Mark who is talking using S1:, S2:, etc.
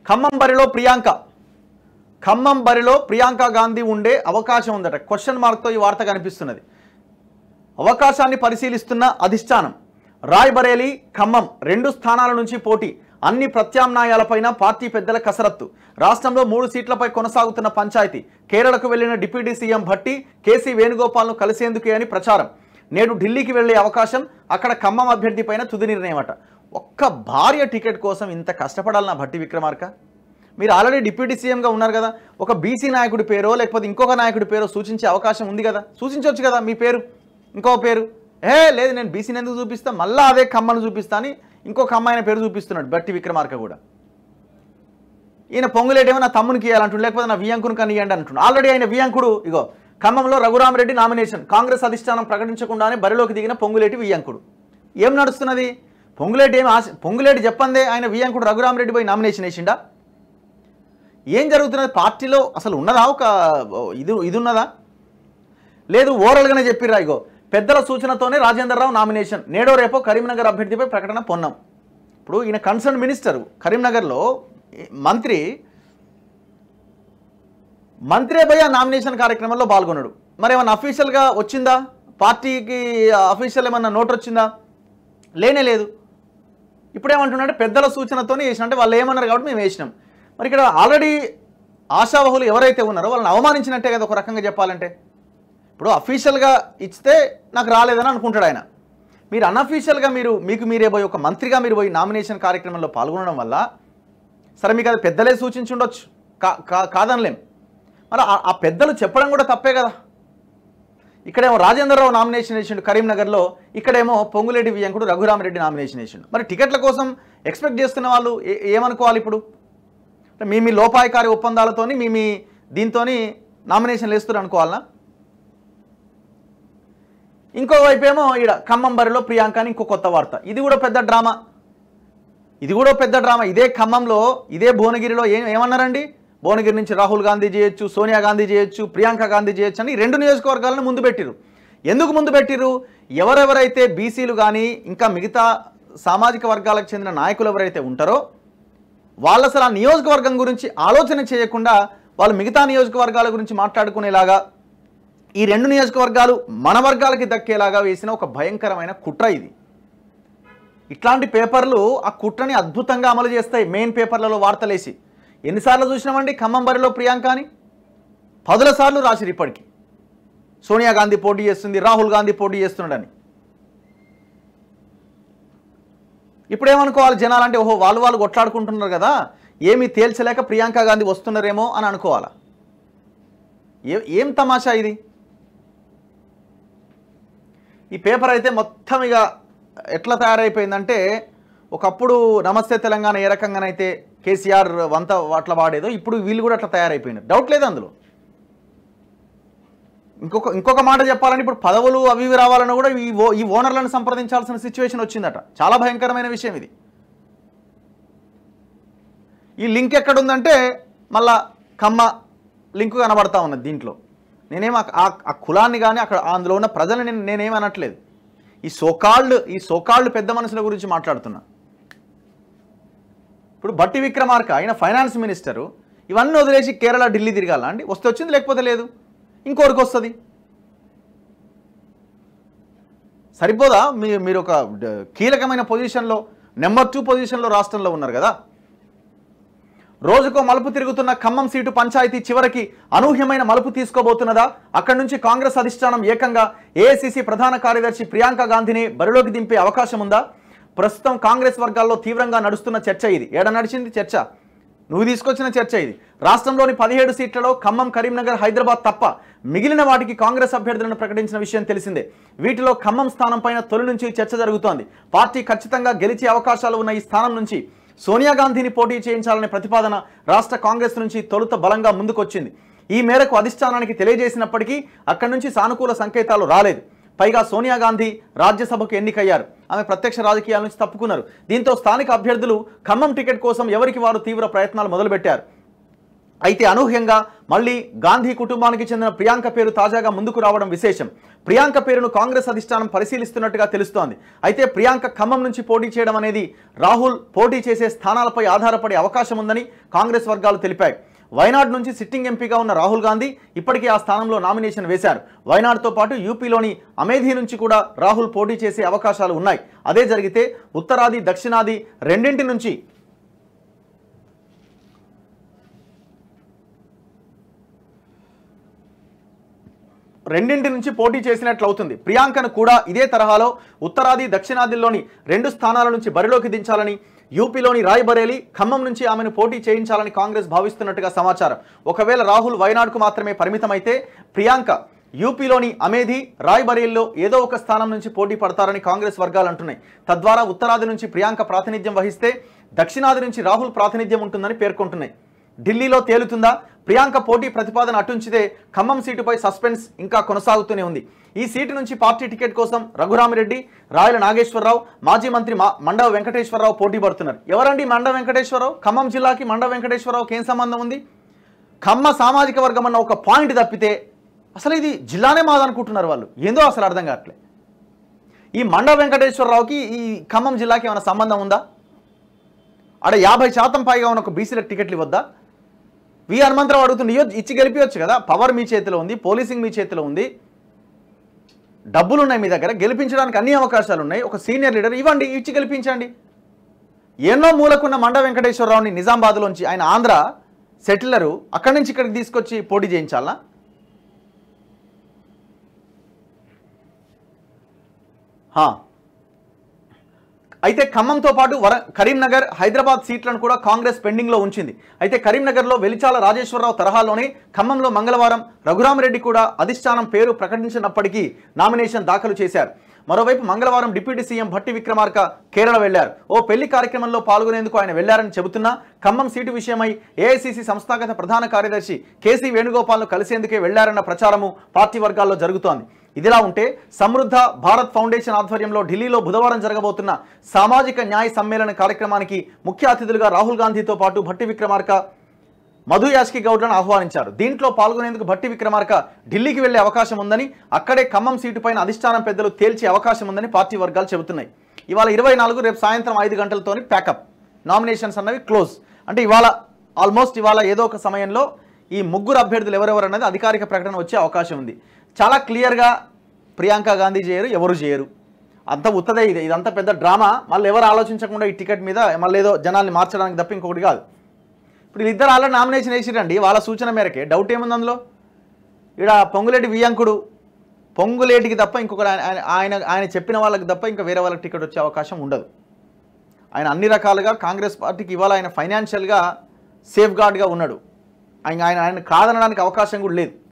S1: ఖమ్మం బరిలో ప్రియాంక ఖమ్మం బరిలో ప్రియాంక గాంధీ ఉండే అవకాశం ఉందట క్వశ్చన్ మార్క్తో ఈ వార్త కనిపిస్తున్నది అవకాశాన్ని పరిశీలిస్తున్న అధిష్టానం రాయ్బరేలీ ఖమ్మం రెండు స్థానాల నుంచి పోటీ అన్ని ప్రత్యామ్నాయాలపైన పార్టీ పెద్దల కసరత్తు రాష్ట్రంలో మూడు సీట్లపై కొనసాగుతున్న పంచాయతీ కేరళకు వెళ్లిన డిప్యూటీ సీఎం భట్టి కేసీ వేణుగోపాల్ను కలిసేందుకే అని ప్రచారం నేడు ఢిల్లీకి వెళ్లే అవకాశం అక్కడ ఖమ్మం అభ్యర్థి పైన తుది నిర్ణయం అట ఒక్క భార్య టికెట్ కోసం ఇంత కష్టపడాలన్నా భట్టి విక్రమార్క మీరు ఆల్రెడీ డిప్యూటీ సీఎంగా ఉన్నారు కదా ఒక బీసీ నాయకుడి పేరో లేకపోతే ఇంకొక నాయకుడి పేరో సూచించే అవకాశం ఉంది కదా సూచించవచ్చు కదా మీ పేరు ఇంకో పేరు ఏ లేదు నేను బీసీని ఎందుకు చూపిస్తా మళ్ళీ అదే కమ్మను చూపిస్తా అని ఇంకొక అమ్మాయిన పేరు చూపిస్తున్నాడు బట్టి విక్రమార్క కూడా ఈయన పొంగులేటేమో నా తమ్మునికి ఇవ్వాలంటుండు లేకపోతే నా వియంకుని కానీ ఇవ్వండి అంటుండు ఆల్రెడీ ఆయన వియంకుడు ఇగో ఖమ్మంలో రఘురామరెడ్డి నామినేషన్ కాంగ్రెస్ అధిష్టానం ప్రకటించకుండానే బరిలోకి దిగిన పొంగులేటి వియంకుడు ఏం నడుస్తున్నది పొంగులేటి ఏం ఆశ పొంగులేటి చెప్పందే ఆయన వియంకుడు రఘురామరెడ్డి పోయి నామినేషన్ వేసిండా ఏం జరుగుతున్నది పార్టీలో అసలు ఉన్నదా ఒక ఇది ఇది ఉన్నదా లేదు ఓవరాల్గానే చెప్పిర్రా ఇగో పెద్దల సూచనతోనే రాజేందర్ రావు నామినేషన్ నేడో రేపో కరీంనగర్ అభ్యర్థిపై ప్రకటన పొన్నాం ఇప్పుడు ఈయన కన్సర్న్ మినిస్టర్ కరీంనగర్లో మంత్రి మంత్రే పోయి ఆ నామినేషన్ కార్యక్రమంలో పాల్గొన్నాడు మరి ఏమన్నా అఫీషియల్గా వచ్చిందా పార్టీకి అఫీషియల్ ఏమన్నా నోట్ వచ్చిందా లేనే లేదు ఇప్పుడు ఏమంటున్నాడు పెద్దల సూచనతోనే వేసిన అంటే వాళ్ళు ఏమన్నారు కాబట్టి మేము వేసినాం మరి ఇక్కడ ఆల్రెడీ ఆశావహులు ఎవరైతే ఉన్నారో వాళ్ళని అవమానించినట్టే కదా ఒక రకంగా చెప్పాలంటే ఇప్పుడు అఫీషియల్గా ఇస్తే నాకు రాలేదని అనుకుంటాడు ఆయన మీరు అన్అఫీషియల్గా మీరు మీకు మీరే పోయి ఒక మంత్రిగా మీరు పోయి నామినేషన్ కార్యక్రమంలో పాల్గొనడం వల్ల సరే మీకు అది పెద్దలే సూచించి ఉండొచ్చు కా కా- కాదనలేం మరి ఆ- ఆ పెద్దలు చెప్పడం కూడా తప్పే కదా ఇక్కడేమో రాజేంద్రరావు నామినేషన్ వేసిండు కరీంనగర్లో ఇక్కడేమో పొంగులేటి వియంకుడు రఘురామరెడ్డి నామినేషన్ వేసిండు మరి టికెట్ల కోసం ఎక్స్పెక్ట్ చేస్తున్న వాళ్ళు ఏ- ఏమనుకోవాలి ఇప్పుడు అంటే మీ మీ లోపాయకారి ఒప్పందాలతోని మీ మీ దీంతోని నామినేషన్లు వేస్తారు అనుకోవాలనా ఇంకోవైపు ఏమో ఈడ ఖమ్మం బరిలో ప్రియాంక అని ఇంకో కొత్త వార్త ఇది కూడా పెద్ద డ్రామా ఇది కూడా పెద్ద డ్రామా ఇదే ఖమ్మంలో ఇదే భువనగిరిలో ఏం ఏమన్నారండి భువనగిరి నుంచి రాహుల్ గాంధీ చేయొచ్చు సోనియా గాంధీ చేయొచ్చు ప్రియాంక గాంధీ చేయొచ్చు అని ఈ రెండు నియోజకవర్గాలను ముందు పెట్టిరు ఎందుకు ముందు పెట్టిరు ఎవరెవరైతే బీసీలు కానీ ఇంకా మిగతా సామాజిక వర్గాలకు చెందిన నాయకులు ఎవరైతే ఉంటారో వాళ్ళు అసలు ఆ నియోజకవర్గం గురించి ఆలోచన చేయకుండా వాళ్ళు మిగతా నియోజకవర్గాల గురించి మాట్లాడుకునేలాగా ఈ రెండు నియోజకవర్గాలు మన వర్గాలకి దక్కేలాగా వేసిన ఒక భయంకరమైన కుట్ర ఇది ఇట్లాంటి పేపర్లు ఆ కుట్రని అద్భుతంగా అమలు చేస్తాయి మెయిన్ పేపర్లలో వార్తలేసి ఎన్నిసార్లు చూసినామండి ఖమ్మం బరిలో ప్రియాంక అని పదుల సార్లు రాసిరు ఇప్పటికి సోనియా గాంధీ పోటీ చేస్తుంది రాహుల్ గాంధీ పోటీ చేస్తున్నాడని ఇప్పుడు ఏమనుకోవాలి జనాలు అంటే ఓహో వాళ్ళు వాళ్ళు కొట్లాడుకుంటున్నారు కదా ఏమీ తేల్చలేక ప్రియాంక గాంధీ వస్తున్నారేమో అని అనుకోవాలా ఏ ఏం తమాషా ఇది ఈ పేపర్ అయితే మొత్తం ఇక ఎట్లా తయారైపోయిందంటే ఒకప్పుడు నమస్తే తెలంగాణ ఏ రకంగానైతే కేసీఆర్ వంత అట్లా వాడేదో ఇప్పుడు వీళ్ళు కూడా అట్లా తయారైపోయినారు డౌట్ లేదు అందులో ఇంకొక ఇంకొక మాట చెప్పాలంటే ఇప్పుడు పదవులు అవి ఇవి రావాలన్నా కూడా ఈ ఓ ఈ ఓనర్లను సంప్రదించాల్సిన సిచ్యువేషన్ వచ్చిందట చాలా భయంకరమైన విషయం ఇది ఈ లింక్ ఎక్కడుందంటే మళ్ళా కమ్మ లింక్ కనబడతా ఉన్నది దీంట్లో నేనేం ఆ- ఆ ఆ కులాన్ని కానీ అక్కడ అందులో ఉన్న ప్రజల్ని నేను నేనేం అనట్లేదు ఈ సోకాళ్ళు ఈ సోకాళ్ళు పెద్ద మనుషుల గురించి మాట్లాడుతున్నా ఇప్పుడు బట్టి విక్రమార్క ఆయన ఫైనాన్స్ మినిస్టరు ఇవన్నీ వదిలేసి కేరళ ఢిల్లీ తిరగాల అండి వస్తే వచ్చింది లేకపోతే లేదు ఇంకోరికి వస్తుంది సరిపోదా మీ మీరు ఒక డ- కీలకమైన పొజిషన్లో నెంబర్ టూ పొజిషన్లో రాష్ట్రంలో ఉన్నారు కదా రోజుకో మలుపు తిరుగుతున్న ఖమ్మం సీటు పంచాయతీ చివరికి అనూహ్యమైన మలుపు తీసుకోబోతున్నదా అక్కడి నుంచి కాంగ్రెస్ అధిష్టానం ఏకంగా ఏఐసిసి ప్రధాన కార్యదర్శి ప్రియాంక గాంధీని బరిలోకి దింపే అవకాశం ఉందా ప్రస్తుతం కాంగ్రెస్ వర్గాల్లో తీవ్రంగా నడుస్తున్న చర్చ ఇది ఏడ నడిచింది చర్చ నువ్వు తీసుకొచ్చిన చర్చ ఇది రాష్ట్రంలోని పదిహేడు సీట్లలో ఖమ్మం కరీంనగర్ హైదరాబాద్ తప్ప మిగిలిన వాటికి కాంగ్రెస్ అభ్యర్థులను ప్రకటించిన విషయం తెలిసిందే వీటిలో ఖమ్మం స్థానం పైన తొలి నుంచి చర్చ జరుగుతోంది పార్టీ ఖచ్చితంగా గెలిచే అవకాశాలు ఉన్న ఈ స్థానం నుంచి సోనియా గాంధీని పోటీ చేయించాలనే ప్రతిపాదన రాష్ట్ర కాంగ్రెస్ నుంచి తొలుత బలంగా ముందుకొచ్చింది ఈ మేరకు అధిష్టానానికి తెలియజేసినప్పటికీ అక్కడి నుంచి సానుకూల సంకేతాలు రాలేదు పైగా సోనియా గాంధీ రాజ్యసభకు ఎన్నికయ్యారు ఆమె ప్రత్యక్ష రాజకీయాల నుంచి తప్పుకున్నారు దీంతో స్థానిక అభ్యర్థులు ఖమ్మం టికెట్ కోసం ఎవరికి వారు తీవ్ర ప్రయత్నాలు మొదలుపెట్టారు అయితే అనూహ్యంగా మళ్ళీ గాంధీ కుటుంబానికి చెందిన ప్రియాంక పేరు తాజాగా ముందుకు రావడం విశేషం ప్రియాంక పేరును కాంగ్రెస్ అధిష్టానం పరిశీలిస్తున్నట్టుగా తెలుస్తోంది అయితే ప్రియాంక ఖమ్మం నుంచి పోటీ చేయడం అనేది రాహుల్ పోటీ చేసే స్థానాలపై ఆధారపడే అవకాశం ఉందని కాంగ్రెస్ వర్గాలు తెలిపాయి వైనాడ్ నుంచి సిట్టింగ్ ఎంపీగా ఉన్న రాహుల్ గాంధీ ఇప్పటికే ఆ స్థానంలో నామినేషన్ వేశారు వైనాడ్తో పాటు యూపీలోని అమేధి నుంచి కూడా రాహుల్ పోటీ చేసే అవకాశాలు ఉన్నాయి అదే జరిగితే ఉత్తరాది దక్షిణాది రెండింటి నుంచి రెండింటి నుంచి పోటీ చేసినట్లు అవుతుంది ప్రియాంకను కూడా ఇదే తరహాలో ఉత్తరాది దక్షిణాదిలోని రెండు స్థానాల నుంచి బరిలోకి దించాలని యూపీలోని రాయ్బరేలీ ఖమ్మం నుంచి ఆమెను పోటీ చేయించాలని కాంగ్రెస్ భావిస్తున్నట్టుగా సమాచారం ఒకవేళ రాహుల్ వైనాడ్కు మాత్రమే పరిమితమైతే ప్రియాంక యూపీలోని అమేధి రాయ్బరేలీలో ఏదో ఒక స్థానం నుంచి పోటీ పడతారని కాంగ్రెస్ వర్గాలు అంటున్నాయి తద్వారా ఉత్తరాది నుంచి ప్రియాంక ప్రాతినిధ్యం వహిస్తే దక్షిణాది నుంచి రాహుల్ ప్రాతినిధ్యం ఉంటుందని పేర్కొంటున్నాయి ఢిల్లీలో తేలుతుందా ప్రియాంక పోటీ ప్రతిపాదన అటుంచితే ఖమ్మం సీటుపై సస్పెన్స్ ఇంకా కొనసాగుతూనే ఉంది ఈ సీటు నుంచి పార్టీ టికెట్ కోసం రఘురామిరెడ్డి రాయల నాగేశ్వరరావు మాజీ మంత్రి మా మండవ వెంకటేశ్వరరావు పోటీ పడుతున్నారు ఎవరండి మండవ వెంకటేశ్వరరావు ఖమ్మం జిల్లాకి మండవ వెంకటేశ్వరరావుకి ఏం సంబంధం ఉంది ఖమ్మ సామాజిక వర్గం అన్న ఒక పాయింట్ తప్పితే అసలు ఇది జిల్లానే మాదనుకుంటున్నారు వాళ్ళు ఏందో అసలు అర్థం కావట్లే ఈ మండవ వెంకటేశ్వరరావుకి ఈ ఖమ్మం జిల్లాకి ఏమైనా సంబంధం ఉందా ఆడ యాభై శాతం పైగా ఉన్న ఒక బీసీలకు టికెట్లు ఇవ్వద్దా వి హనుమంతరావు అడుగుతుండే ఇవ్వ- ఇచ్చి గెలిపించచ్చు కదా పవర్ మీ చేతిలో ఉంది పోలీసింగ్ మీ చేతిలో ఉంది డబ్బులు ఉన్నాయి మీ దగ్గర గెలిపించడానికి అన్ని అవకాశాలు ఉన్నాయి ఒక సీనియర్ లీడర్ ఇవ్వండి ఇచ్చి గెలిపించండి ఎన్నో మూలకున్న మండ వెంకటేశ్వరరావుని నిజామాబాద్లోంచి ఆయన ఆంధ్ర సెటిలరు అక్కడి నుంచి ఇక్కడికి తీసుకొచ్చి పోటీ చేయించాలా హా. అయితే ఖమ్మంతో పాటు వర కరీంనగర్ హైదరాబాద్ సీట్లను కూడా కాంగ్రెస్ పెండింగ్లో ఉంచింది అయితే కరీంనగర్లో వెలిచాల రాజేశ్వరరావు తరహాలోనే ఖమ్మంలో మంగళవారం రఘురామరెడ్డి కూడా అధిష్టానం పేరు ప్రకటించినప్పటికీ నామినేషన్ దాఖలు చేశారు మరోవైపు మంగళవారం డిప్యూటీ సీఎం భట్టి విక్రమార్క కేరళ వెళ్లారు ఓ పెళ్లి కార్యక్రమంలో పాల్గొనేందుకు ఆయన వెళ్లారని చెబుతున్నా ఖమ్మం సీటు విషయమై ఏఐసీసీ సంస్థాగత ప్రధాన కార్యదర్శి కేసీ వేణుగోపాల్ను కలిసేందుకే వెళ్లారన్న ప్రచారము పార్టీ వర్గాల్లో జరుగుతోంది ఇదిలా ఉంటే సమృద్ధ భారత్ ఫౌండేషన్ ఆధ్వర్యంలో ఢిల్లీలో బుధవారం జరగబోతున్న సామాజిక న్యాయ సమ్మేళన కార్యక్రమానికి ముఖ్య అతిథులుగా రాహుల్ గాంధీతో పాటు భట్టి విక్రమార్క మధు యాష్కి గౌడ్లను ఆహ్వానించారు దీంట్లో పాల్గొనేందుకు భట్టి విక్రమార్క ఢిల్లీకి వెళ్లే అవకాశం ఉందని అక్కడే ఖమ్మం సీటు పైన అధిష్టానం పెద్దలు తేల్చే అవకాశం ఉందని పార్టీ వర్గాలు చెబుతున్నాయి ఇవాళ ఇరవై నాలుగు రేపు సాయంత్రం ఐదు గంటలతోని ప్యాకప్ నామినేషన్స్ అన్నవి క్లోజ్ అంటే ఇవాళ ఆల్మోస్ట్ ఇవాళ ఏదో ఒక సమయంలో ఈ ముగ్గురు అభ్యర్థులు ఎవరెవరు అన్నది అధికారిక ప్రకటన వచ్చే అవకాశం ఉంది చాలా క్లియర్గా ప్రియాంక గాంధీ చేయరు ఎవరు చేయరు అంత ఉత్తదే ఇది ఇదంతా పెద్ద డ్రామా మళ్ళీ ఎవరు ఆలోచించకుండా ఈ టికెట్ మీద మళ్ళీ ఏదో జనాల్ని మార్చడానికి తప్ప ఇంకొకటి కాదు ఇప్పుడు వీళ్ళిద్దరు ఆల్రెడీ నామినేషన్ వేసిరండి వాళ్ళ సూచన మేరకే డౌట్ ఏముంది అందులో ఇక్కడ పొంగులేటి వియంకుడు పొంగులేటికి తప్ప ఇంకొకటి ఆయన ఆయన- ఆయన ఆయన చెప్పిన వాళ్ళకి తప్ప ఇంకా వేరే వాళ్ళకి టికెట్ వచ్చే అవకాశం ఉండదు ఆయన అన్ని రకాలుగా కాంగ్రెస్ పార్టీకి ఇవాళ ఆయన ఫైనాన్షియల్గా సేఫ్ గార్డ్గా ఉన్నాడు ఆయన ఆయన ఆయన కాదనడానికి అవకాశం కూడా లేదు